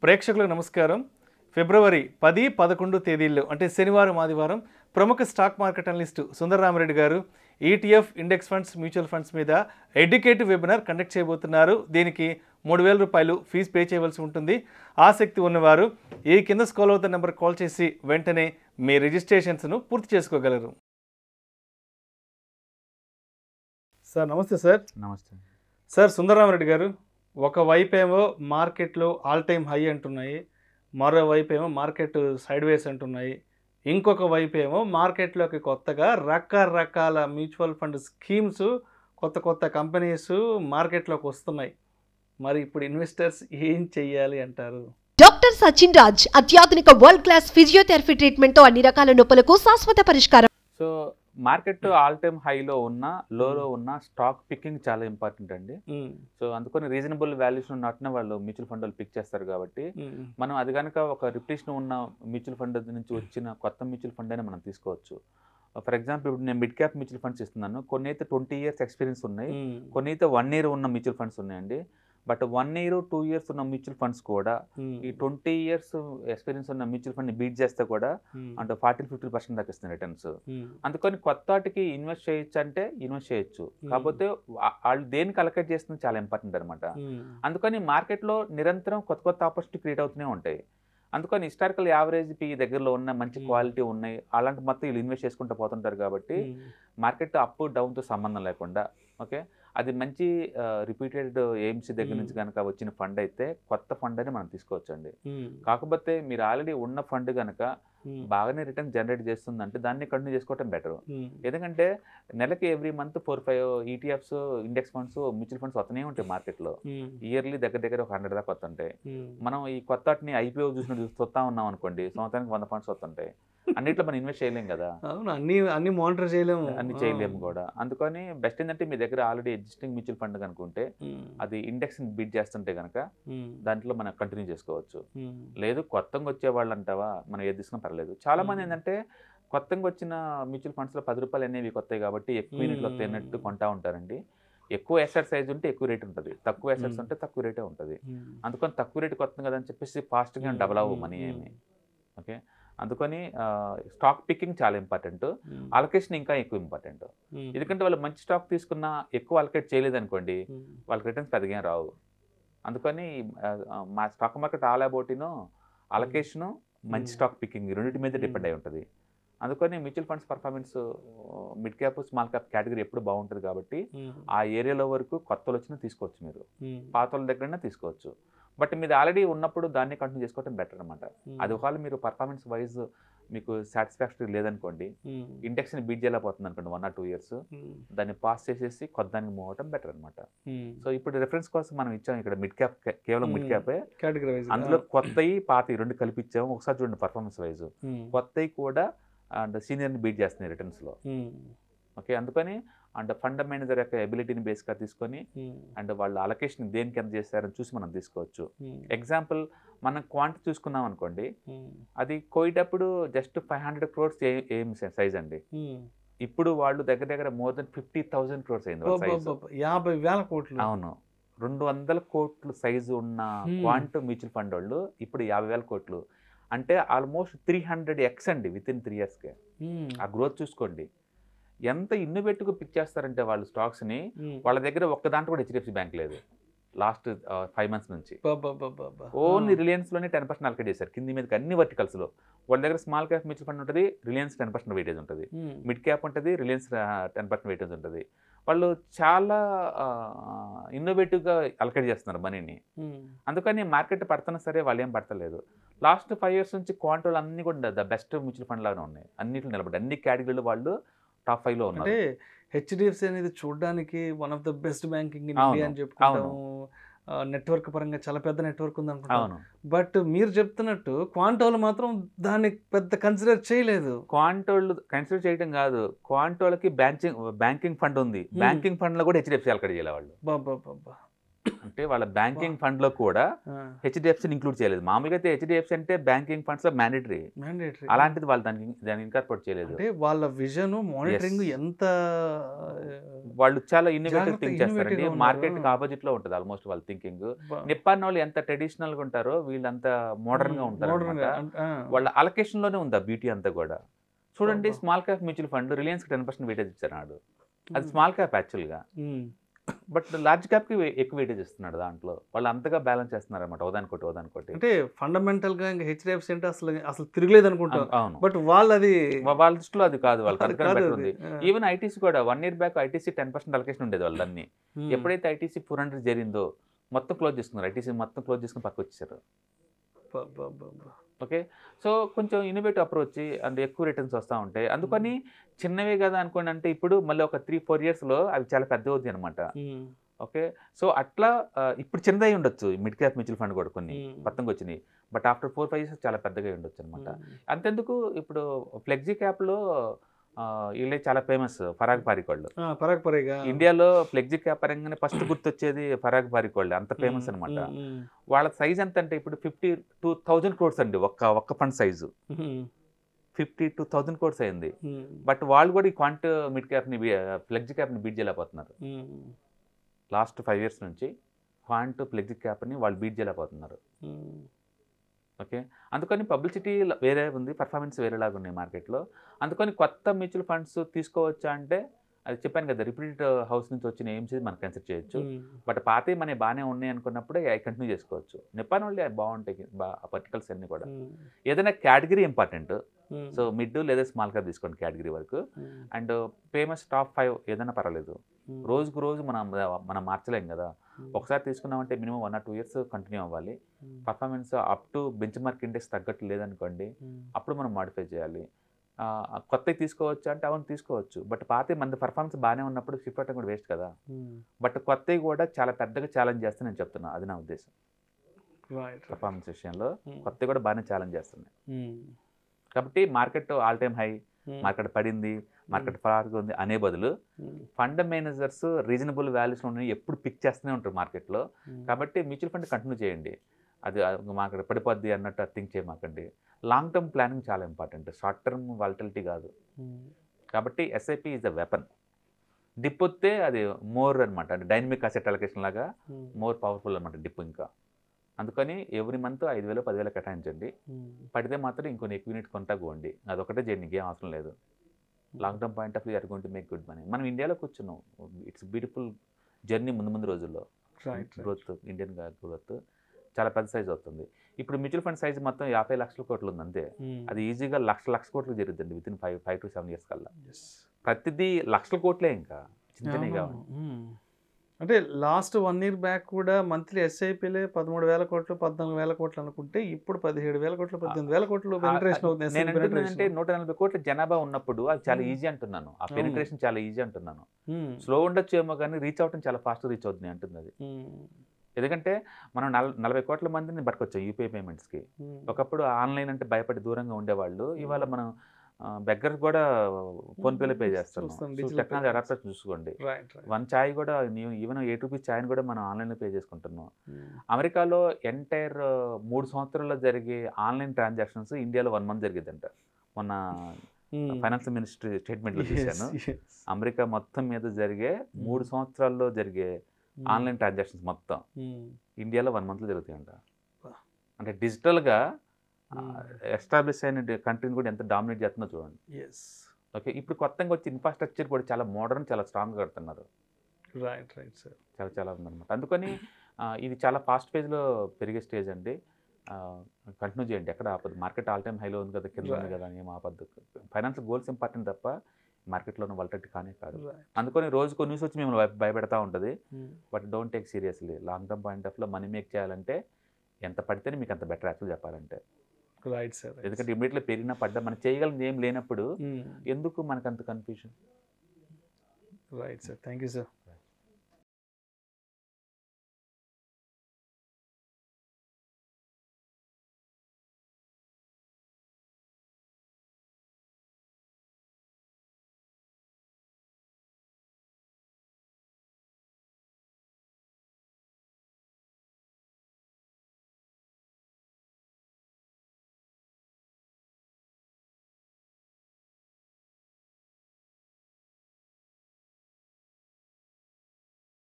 ప్రేక్షకులకు నమస్కారం ఫిబ్రవరి పది పదకొండు తేదీల్లో అంటే శనివారం ఆదివారం ప్రముఖ స్టాక్ మార్కెట్ అనలిస్టు సుందరరామరెడ్డి గారు ETF index funds mutual funds మీద ఎడ్యుకేటివ్ వెబినార్ కండక్ట్ చేయబోతున్నారు దీనికి మూడు వేల రూపాయలు ఫీజు పే చేయవలసి ఉంటుంది ఆసక్తి ఉన్నవారు ఈ కింద స్కాల్ అవుతున్న నెంబర్ కాల్ చేసి వెంటనే మీ రిజిస్ట్రేషన్స్ను పూర్తి చేసుకోగలరు సార్ నమస్తే సార్ నమస్తే సార్ సుందరరామరెడ్డి గారు ఒకవైపు ఏమో మార్కెట్లో ఆల్ టైమ్ హై అంటున్నాయి మరోవైపు ఏమో మార్కెట్ సైడ్ వేస్ అంటున్నాయి ఇంకొక వైపు ఏమో మార్కెట్లోకి కొత్తగా రకరకాల మ్యూచువల్ ఫండ్ స్కీమ్స్ కొత్త కొత్త కంపెనీస్ మార్కెట్లోకి వస్తున్నాయి మరి ఇప్పుడు ఇన్వెస్టర్స్ ఏం చెయ్యాలి అంటారు డాక్టర్ సచిన్ రాజ్ అత్యాధునిక వరల్డ్ క్లాస్ ఫిజియోథెరపీ ట్రీట్మెంట్ తో అన్ని రకాల నొప్పులకు శాశ్వత పరిష్కారం సో మార్కెట్ ఆల్ టైమ్ హైలో ఉన్న లోలో ఉన్న స్టాక్ పికింగ్ చాలా ఇంపార్టెంట్ అండి ఉమ్, సో అందుకని రీజనబుల్ వాల్యూస్ ఉన్నట్టున వాళ్ళు మ్యూచువల్ ఫండ్ వాళ్ళు పిక్ చేస్తారు కాబట్టి ఉమ్, మనం అది కనుక ఒక రిప్లేషన్ ఉన్న మ్యూచువల్ ఫండ్ నుంచి వచ్చిన కొత్త మ్యూచువల్ ఫండ్ అయినా మనం తీసుకోవచ్చు ఫర్ ఎగ్జాంపుల్ ఇప్పుడు నేను మిడ్ క్యాప్ మ్యూచువల్ ఫండ్స్ ఇస్తున్నాను కొన్ని అయితే ట్వంటీ ఇయర్స్ ఎక్స్పీరియన్స్ ఉన్నాయి ఉమ్, కొన్ని అయితే వన్ ఇయర్ ఉన్న మ్యూచువల్ ఫండ్స్ ఉన్నాయండి but one year two years ఉన్న మ్యూచువల్ ఫండ్స్ కూడా ఉమ్, ఈ ట్వంటీ ఇయర్స్ ఎక్స్పీరియన్స్ ఉన్న మ్యూచువల్ ఫండ్ని బీట్ చేస్తే కూడా ఉమ్, అంటే ఫార్టీ ఫిఫ్టీ పర్సెంట్ దాకా ఇస్తుంది రిటర్న్స్ ఉమ్, అందుకని కొత్త వాటికి ఇన్వెస్ట్ చేయొచ్చు అంటే ఇన్వెస్ట్ చేయొచ్చు కాకపోతే వా- వాళ్ళు దేనికి అలకేట్ చేస్తుంది చాలా ఇంపార్టెంట్ అనమాట ఉమ్, అందుకని మార్కెట్లో నిరంతరం కొత్త కొత్త ఆపర్చునిటీ క్రియేట్ అవుతూనే ఉంటాయి అందుకని హిస్టారికల్ యావరేజ్ పి దగ్గరలో ఉన్న మంచి Hmm. క్వాలిటీ ఉన్నాయి అలాంటి మొత్తం వీళ్ళు ఇన్వెస్ట్ చేసుకుంటూ పోతుంటారు కాబట్టి ఉమ్, మార్కెట్ అప్ డౌన్తో సంబంధం లేకుండా ఓకే అది మంచి రిపీటెడ్ ఎయిమ్స్ దగ్గర నుంచి Hmm. కనుక వచ్చిన ఫండ్ అయితే కొత్త ఫండ్ అని మనం తీసుకోవచ్చండి ఉమ్, కాకపోతే మీరు ఆల్రెడీ ఉన్న ఫండ్ కనుక ఉమ్, బాగానే రిటర్న్ జనరేట్ చేస్తుందంటే దాన్ని కంటిన్యూ చేసుకోవటం బెటర్ ఉమ్, ఎందుకంటే నెలకి every month four five ETFs index funds mutual funds వస్తూనే ఉంటాయి మార్కెట్లో ఉమ్, ఇయర్లీ దగ్గర దగ్గర ఒక హండ్రెడ్ దాకా వస్తుంటాయి ఉమ్, మనం ఈ కొత్త వాటిని ఐపీఓ చూసిన చూస్తా ఉన్నాం అనుకోండి సంవత్సరానికి వంద ఫండ్స్ వస్తుంటాయి అన్నిట్లో మనం ఇన్వెస్ట్ చేయలేం కదా అవును అన్ని అన్ని మానిటర్ చేయలేము అన్ని చేయలేము కూడా అందుకని బెస్ట్ ఏంటంటే మీ దగ్గర ఆల్రెడీ ఎగ్జిస్టింగ్ మ్యూచువల్ ఫండ్ కనుకుంటే ఉమ్, అది ఇండెక్స్ బీట్ చేస్తుంటే కనుక ఉమ్, దాంట్లో మనం కంటిన్యూ చేసుకోవచ్చు ఉమ్, లేదు కొత్తగా వచ్చే వాళ్ళు అంటావా మనం ఏది తీసుకున్నా పర్లేదు చాలా మంది మ్మ్. ఏంటంటే కొత్తగా వచ్చిన మ్యూచువల్ ఫండ్స్లో పది రూపాయలు అనేవి కొత్తాయి కాబట్టి ఎక్కువ యూనిట్లు వస్తాయి అన్నట్టు మ్మ్. కొంటా ఉంటారండి ఎక్కువ ఎసెట్ సైజ్ ఉంటే ఎక్కువ రేట్ ఉంటుంది తక్కువ ఎసెట్స్ మ్మ్. ఉంటే తక్కువ రేటే ఉంటుంది ఉమ్, అందుకని తక్కువ రేటు కొత్త కదా అని చెప్పేసి ఫాస్ట్గా డబల్ అవ్వు మనీ ఉమ్, ఏమి ఓకే అందుకని స్టాక్ పికింగ్ చాలా ఇంపార్టెంట్ ఉమ్, అలొకేషన్ ఇంకా ఎక్కువ ఇంపార్టెంట్ ఉమ్, ఎందుకంటే వాళ్ళు మంచి స్టాక్ తీసుకున్నా ఎక్కువ అలొకేట్ చేయలేదు అనుకోండి ఉమ్, వాళ్ళకి రిటర్న్స్ పెద్దగా ఏం రావు అందుకని ఆ, ఆ, మా స్టాక్ మార్కెట్ ఆల్ అబౌట్ను అలొకేషను మంచి Hmm. స్టాక్ పికింగ్ రెండింటి మీద Hmm. డిపెండ్ అయి ఉంటుంది అందుకని mutual funds performance mid cap small cap category ఎప్పుడు బాగుంటుంది కాబట్టి ఉమ్, ఆ ఏరియాలో వరకు కొత్తలు వచ్చినా తీసుకోవచ్చు మీరు ఉమ్, పాత వాళ్ళ దగ్గరైనా తీసుకోవచ్చు బట్ మీది ఆల్రెడీ ఉన్నప్పుడు దాన్ని కంటిన్యూ చేసుకోవడం బెటర్ అనమాట ఉమ్, అది ఒకవేళ మీరు పర్ఫార్మెన్స్ వైజ్ మీకు సాటిస్ఫాక్టరీ లేదనుకోండి ఉమ్, ఇండెక్స్ని బీట్ చేయలేకపోతుంది అనుకోండి one or two years um, దాన్ని పాస్ చేసేసి కొత్త దానికి మూవ్ అవడం బెటర్ అనమాట ఉమ్, సో ఇప్పుడు రిఫరెన్స్ కోసం మనం ఇచ్చాం ఇక్కడ మిడ్ క్యాప్ కేవలం మిడ్ Hmm. క్యాపే కేటగిరీ వైజ్ అందులో కొత్తవి పాతవి రెండు కలిపి ఇచ్చాము ఒకసారి చూడండి పర్ఫార్మెన్స్ వైజ్ ఉమ్, కొత్తవి కూడా అండ్ సీనియర్ని బీట్ చేస్తున్నాయి రిటర్న్స్లో ఉమ్, ఓకే అందుకని అండ్ ఫండ్ మేనేజర్ యొక్క ఎబిలిటీని బేస్గా తీసుకొని ఉమ్, అండ్ వాళ్ళ అలొకేషన్ దేనికి ఎంత చేస్తారని చూసి మనం తీసుకోవచ్చు ఉమ్, ఎగ్జాంపుల్ మనం క్వాంటిటీ చూసుకున్నాం అనుకోండి ఉమ్, అది కోయేటప్పుడు జస్ట్ ఫైవ్ హండ్రెడ్ క్రోర్స్ ఏం సైజ్ అండి ఉమ్. ఇప్పుడు వాళ్ళు దగ్గర దగ్గర more than fifty thousand crores అయింది వాళ్ళ size. అబ్బబ్బబ్బ, యాభై వేల కోట్లు అవును రెండు వందల కోట్లు సైజు ఉన్న Hmm. క్వాంట్ మ్యూచువల్ ఫండ్ వాళ్ళు ఇప్పుడు యాభై వేల కోట్లు అంటే ఆల్మోస్ట్ త్రీ హండ్రెడ్ ఎక్స్ అండి విత్ ఇన్ త్రీ ఇయర్స్కే ఉమ్, ఆ గ్రోత్ చూసుకోండి ఎంత ఇన్ను పెట్టుకు పిక్ చేస్తారంటే వాళ్ళు స్టాక్స్ని ఉమ్, వాళ్ళ దగ్గర ఒక్క దాంట్లో కూడా హెచ్డిఎఫ్సి బ్యాంక్ లేదు లాస్ట్ ఫైవ్ మంత్స్ నుంచి అబ్బబ్బబ్బబ్బ. ఓన్లీ ఆ, రిలయన్స్లోనే టెన్ పర్సెంట్ అలకేట్ చేశారు కింది మీదకి అన్ని వర్టికల్స్లో వాళ్ళ దగ్గర స్మాల్ క్యాప్ మ్యూచువల్ ఫండ్ ఉంటుంది రిలయన్స్ టెన్ పర్సెంట్ వెయిటేజ్ ఉంటుంది ఉమ్, మిడ్ క్యాప్ ఉంటుంది రిలయన్స్ టెన్ పర్సెంట్ వెయిటేజ్ ఉంటుంది వాళ్ళు చాలా ఇన్నోవేటివ్గా అలకేట్ చేస్తున్నారు మనీని ఉమ్, అందుకని మార్కెట్ పడుతున్నా సరే వాళ్ళు ఏం పడతలేదు లాస్ట్ ఫైవ్ ఇయర్స్ నుంచి క్వాంటోలు అన్ని కూడా ద బెస్ట్ మ్యూచువల్ ఫండ్ లాగానే ఉన్నాయి అన్నిట్లో నిలబడి అన్ని కేటగిరీలు వాళ్ళు టాప్ ఫైవ్లో ఉన్నారు అంటే హెచ్డిఎఫ్సి అనేది చూడడానికి one of the best banking in అవును, ఇండియా అని చెప్పుకుంటాము నెట్వర్క్ పరంగా చాలా పెద్ద నెట్వర్క్ ఉంది అనుకుంటాం అవును బట్ మీరు చెప్తున్నట్టు క్వాంటోలు మాత్రం దాన్ని పెద్ద కన్సిడర్ చేయలేదు క్వాంటోళ్ళు కన్సిడర్ చేయడం కాదు క్వాంటోలకి బ్యాంకింగ్ బ్యాంకింగ్ ఫండ్ ఉంది Hmm. బ్యాంకింగ్ ఫండ్లో కూడా హెచ్డిఎఫ్సి అలకడ చేయాలి వాళ్ళు బాబా బాబా అంటే వాళ్ళ బ్యాంకింగ్ ఫండ్ లో కూడా హెచ్డిఎఫ్సిని ఇంక్లూడ్ చేయలేదు మామూలుగా అయితే హెచ్డిఎఫ్సి అంటే బ్యాంకింగ్ ఫండ్స్ లో మ్యాండేటరీ మ్యాండేటరీ అలాంటిది వాళ్ళు దానికి దాన్ని ఇన్కార్పొరేట్ చేయలేదు అంటే వాళ్ళ విజన్ మానిటరింగ్ Yes. ఎంత వాళ్ళు చాలా ఇన్నోవేటివ్ జాగ్రత్త, థింక్ innovative చేస్తారండి గా ఉన్నారు. మార్కెట్ కి ఆపోజిట్ లో ఉంటుంది ఆల్మోస్ట్ వాళ్ళ థింకింగ్ బ- నిప్పాన్ వాళ్ళు ఎంత ట్రెడిషనల్ గా ఉంటారో వీళ్ళంత మోడర్న్ గా ఉంటారు modern గా, అన్నమాట. ఆ, వాళ్ళ అలొకేషన్ లోనే ఉంది ఆ బ్యూటీ అంతా కూడా చూడండి అబ్బా. Small cap mutual fund Reliance ten percent weightage ఇచ్చారు నాడు అది ఉమ్, స్మాల్ క్యాప్ యాక్చువల్ గా ఉమ్, బట్ లార్జ్ క్యాప్ కి ఎక్కువ వెయిటేజ్ ఇస్తున్నాడు దాంట్లో వాళ్ళు అంతగా బ్యాలెన్స్ చేస్తున్నారు అనమాట ఓదానికోటి ఓదానికోటి అంటే ఫండమెంటల్ గా ఇంకా హెచ్డిఎఫ్సి అంటే అసలు అసలు తిరగలేదు అనుకుంటాం అవును బట్ వాళ్ళు అది వా- వాళ్ళ దృష్టిలో అది కాదు వాళ్ళ అది కనుక కాదు బెటర్ అది. ఉంది ఆ. ఈవెన్ ఐటీసీ కూడా one year back ITC ten percent allocation ఉండేది వాళ్ళన్ని ఉమ్. ఎప్పుడైతే ఐటీసీ ఫోర్ హండ్రెడ్ జరిగిందో మొత్తం క్లోజ్ చేసుకున్నారు ఐటీసీ మొత్తం క్లోజ్ చేసుకుని పక్క వచ్చేసారు బ- బ- బ- బ. ఓకే సో కొంచెం ఇన్నోవేటివ్ అప్రోచ్ అండ్ ఎక్కువ రిటర్న్స్ వస్తూ ఉంటాయి అందుకని చిన్నవే కదా అనుకోండి అంటే ఇప్పుడు మళ్ళీ ఒక త్రీ ఫోర్ ఇయర్స్లో అవి చాలా పెద్ద అవుతాయి అనమాట ఉమ్, ఓకే సో అట్లా ఆ, ఇప్పుడు చిన్నదై ఉండొచ్చు మిడ్ క్యాప్ మ్యూచువల్ ఫండ్ కూడా కొన్ని ఉమ్. కొత్తగా వచ్చినాయి but after four five years చాలా పెద్దగా అయి ఉండొచ్చు అనమాట ఉమ్. అంతెందుకు ఇప్పుడు ఫ్లెక్సీ క్యాప్లో వీళ్ళే చాలా ఫేమస్ ఫరాగ్ పారిక్ వాళ్ళు ఆ, పరాగ్ పరేగా ఇండియాలో ఫ్లెక్సీ క్యాప్ పరంగానే ఫస్ట్ గుర్తొచ్చేది ఫరాగ్ పారిక్ వాళ్ళు అంత ఫేమస్ అనమాట వాళ్ళ సైజ్ ఎంత అంటే ఇప్పుడు ఫిఫ్టీ టూ థౌజండ్ క్రోడ్స్ అండి ఒక్క ఒక్క fund size fifty two thousand crores అయింది బట్ వాళ్ళు కూడా ఈ క్వాంట్ మిడ్ క్యాప్ని ఫ్లెక్సీ క్యాప్ని బీట్ చేయలేకపోతున్నారు లాస్ట్ ఫైవ్ ఇయర్స్ నుంచి క్వాంట్ ఫ్లెక్సీ క్యాప్ని వాళ్ళు బీట్ చేయలేకపోతున్నారు ఓకే అందుకని పబ్లిసిటీ వేరే ఉంది పర్ఫార్మెన్స్ వేరేలాగా ఉన్నాయి మార్కెట్లో అందుకని కొత్త మ్యూచువల్ ఫండ్స్ తీసుకోవచ్చా అంటే అది చెప్పాను కదా రిపీటెడ్ హౌస్ నుంచి వచ్చిన ఎయిమ్స్ మనం కన్సిడర్ చేయొచ్చు బట్ పాతవి మన బాగానే ఉన్నాయి అనుకున్నప్పుడే అవి కంటిన్యూ చేసుకోవచ్చు నిప్పాన్ వాళ్ళు అవి బాగుంటాయి బా పర్టికల్స్ అన్నీ కూడా ఏదైనా కేటగిరీ ఇంపార్టెంట్ సో మిడ్ లేదా స్మాల్ క్యాప్ తీసుకోండి కేటగిరీ వరకు అండ్ ఫేమస్ టాప్ ఫైవ్ ఏదైనా పర్వాలేదు రోజుకు రోజు మనం మనం మార్చలేం కదా ఒకసారి తీసుకున్నామంటే minimum one or two years continue అవ్వాలి performance up to benchmark index తగ్గట్టు లేదనుకోండి అప్పుడు మనం మాడిఫై చేయాలి ఆ, కొత్తవి తీసుకోవచ్చు అంటే అవును తీసుకోవచ్చు బట్ పాత మన పర్ఫార్మెన్స్ బాగానే ఉన్నప్పుడు షిఫ్ట్ అవడం కూడా వేస్ట్ కదా బట్ కొత్తవి కూడా చాలా పెద్దగా ఛాలెంజ్ చేస్తే నేను చెప్తున్నా అది నా ఉద్దేశం పర్ఫార్మెన్స్ విషయంలో కొత్తవి కూడా బాగానే ఛాలెంజ్ చేస్తున్నాయి కాబట్టి market all time high market పడింది మార్కెట్ ఫార్గా ఉంది అనే బదులు ఫండ్ మేనేజర్స్ రీజనబుల్ వాల్యూస్ ఉన్నాయి ఎప్పుడు పిక్ చేస్తూనే ఉంటారు మార్కెట్లో కాబట్టి మ్యూచువల్ ఫండ్ కంటిన్యూ చేయండి అది మాకు పడిపోద్ది అన్నట్టు థింక్ చేయమాకండి లాంగ్ టర్మ్ ప్లానింగ్ చాలా ఇంపార్టెంట్ షార్ట్ టర్మ్ వాలిటిలిటీ కాదు కాబట్టి SIP is a weapon dip వస్తే అది మోర్ అనమాట అంటే డైనమిక్ అసెట్ అలొకేషన్ లాగా మోర్ పవర్ఫుల్ అనమాట డిప్ ఇంకా అందుకని ఎవ్రీ మంత్ ఐదు వేలు పదివేలు కేటాయించండి పడితే మాత్రం ఇంకొన్ని ఎక్కువ యూనిట్ కొంటా పోండి అదొకటే చేయండి ఇంకేం అవసరం లేదు long term point of view are going to make good money మనం ఇండియాలో కూర్చున్నాం ఇట్స్ బ్యూటిఫుల్ జర్నీ ముందు ముందు రోజుల్లో గ్రోత్ ఇండియన్ గ్రోత్ చాలా పెద్ద సైజ్ అవుతుంది ఇప్పుడు మ్యూచువల్ ఫండ్ సైజ్ మొత్తం యాభై లక్షల కోట్లు ఉంది అంతే అది ఈజీగా లక్ష లక్ష కోట్లు జరుగుతుంది within five five to seven years కల్లా ప్రతిదీ లక్షల కోట్లే ఇంకా చింతనే కావాలి అంటే లాస్ట్ వన్ ఇయర్ బ్యాక్ కూడా మంత్లీ ఎస్ఐపిలే పదమూడు వేల కోట్లు పద్నాలుగు వేల కోట్లు అనుకుంటే ఇప్పుడు పదిహేడు వేల కోట్లు పద్దెనిమిది వేల కోట్లు పెనిట్రేషన్ అవుతుంది నేను SIP అంటున్నానంటే penetration. నూట నలభై కోట్ల జనాభా ఉన్నప్పుడు అది చాలా Hmm. ఈజీ అంటున్నాను ఆ అవును. పెనిట్రేషన్ చాలా ఈజీ అంటున్నాను Hmm. స్లో ఉండొచ్చు ఏమో కానీ రీచ్ అవటం చాలా ఫాస్ట్ రీచ్ అవుతుంది అంటుంది అది Hmm. ఎందుకంటే మనం నల నలభై కోట్ల మందిని పట్టుకొచ్చాం యూపీఐ పేమెంట్స్కి Hmm. ఒకప్పుడు ఆన్లైన్ అంటే భయపడి దూరంగా ఉండేవాళ్ళు ఇవాళ మనం బెగ్గర్ కూడా ఫోన్పేలో పే చేస్తాం చూస్తాం, digital టెక్నాలజీ payments. అడాప్టర్ చూసుకోండి Right, right. వన్ ఛాయ్ కూడా ఈవెన్ ఎయిట్ రూపీస్ ఛాయ్ని కూడా మనం ఆన్లైన్లో పే చేసుకుంటున్నాం Hmm. అమెరికాలో ఎంటైర్ మూడు సంవత్సరాల్లో జరిగే ఆన్లైన్ ట్రాన్సాక్షన్స్ ఇండియాలో వన్ మంత్ జరిగేదంట మొన్న Hmm. ఫైనాన్స్ మినిస్ట్రీ స్టేట్మెంట్లో Yes, చూశాను yes. అమెరికా మొత్తం మీద జరిగే మూడు సంవత్సరాల్లో జరిగే Hmm. ఆన్లైన్ ట్రాన్సాక్షన్స్ మొత్తం Hmm. ఇండియాలో వన్ మంత్లో జరుగుతాయంట Wow. అంటే డిజిటల్గా Hmm. ఎస్టాబ్లిష్ అయిన కంట్రీని కూడా ఎంత డామినేట్ చేస్తుందో చూడండి Yes. ఓకే ఇప్పుడు కొత్తగా వచ్చి ఇన్ఫ్రాస్ట్రక్చర్ కూడా చాలా మోడర్న్ చాలా స్ట్రాంగ్ కడుతున్నారు Right, right, sir. చాలా చాలా ఉందన్నమాట అందుకని ఆ, ఇది చాలా ఫాస్ట్ ఫేజ్లో పెరిగే స్టేజ్ అండి కంటిన్యూ చేయండి ఎక్కడ ఆపదు మార్కెట్ ఆల్ టైమ్ హైలో ఉంది కదా కింద ఉంది Right. కదా అని ఏం ఆపద్దు ఫైనాన్షియల్ గోల్స్ ఇంపార్టెంట్ తప్ప మార్కెట్లో ఉన్న వల్టట్టి కానే కాదు Right. అందుకని రోజుకో న్యూస్ వచ్చి మిమ్మల్ని భయ- భయపెడతా ఉంటుంది Hmm. But don't take seriously long term point ఆఫ్లో మనీ మేక్ చేయాలంటే ఎంత పడితేనే మీకు అంత బెటర్ యాక్చువల్ చెప్పాలంటే Right, sir. right, ఎందుకంటే ఇమీడియట్లీ పెరిగినా పడ్డా మనం చేయగలిగింది ఏం లేనప్పుడు sir. Hmm. ఎందుకు మనకు అంత confusion Right, sir. Thank you, sir.